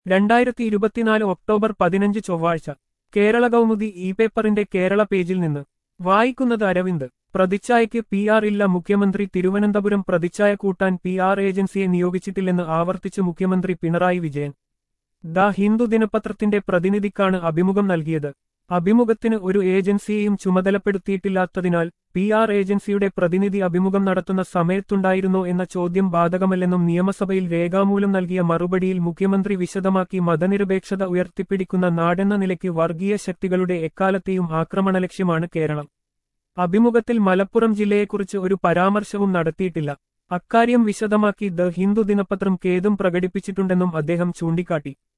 രണ്ടായിരത്തി ഇരുപത്തിനാല് ഒക്ടോബർ പതിനഞ്ച് ചൊവ്വാഴ്ച കേരള കൗമുദി ഇ പേപ്പറിന്റെ കേരള പേജിൽ നിന്ന് വായിക്കുന്നത് അരവിന്ദ് പ്രതിച്ഛായയ്ക്ക് പി ആർ ഇല്ല മുഖ്യമന്ത്രി തിരുവനന്തപുരം പ്രതിച്ഛായ കൂട്ടാൻ പി ആർ ഏജൻസിയെ നിയോഗിച്ചിട്ടില്ലെന്ന് ആവർത്തിച്ച് മുഖ്യമന്ത്രി പിണറായി വിജയൻ ദ ഹിന്ദു ദിനപത്രത്തിന്റെ പ്രതിനിധിക്കാണ് അഭിമുഖം നൽകിയത് അഭിമുഖത്തിന് ഒരു ഏജൻസിയെയും ചുമതലപ്പെടുത്തിയിട്ടില്ലാത്തതിനാൽ പി ആർ ഏജൻസിയുടെ പ്രതിനിധി അഭിമുഖം നടത്തുന്ന സമയത്തുണ്ടായിരുന്നോ എന്ന ചോദ്യം ബാധകമല്ലെന്നും നിയമസഭയിൽ രേഖാമൂലം നൽകിയ മറുപടിയിൽ മുഖ്യമന്ത്രി വിശദമാക്കി മതനിരപേക്ഷത ഉയർത്തിപ്പിടിക്കുന്ന നാടെന്ന നിലയ്ക്ക് വർഗീയ ശക്തികളുടെ എക്കാലത്തെയും ആക്രമണ ലക്ഷ്യമാണ് കേരളം അഭിമുഖത്തിൽ മലപ്പുറം ജില്ലയെക്കുറിച്ച് ഒരു പരാമർശവും നടത്തിയിട്ടില്ല അക്കാര്യം വിശദമാക്കി ദ ഹിന്ദു ദിനപത്രം ഖേദം പ്രകടിപ്പിച്ചിട്ടുണ്ടെന്നും അദ്ദേഹം ചൂണ്ടിക്കാട്ടി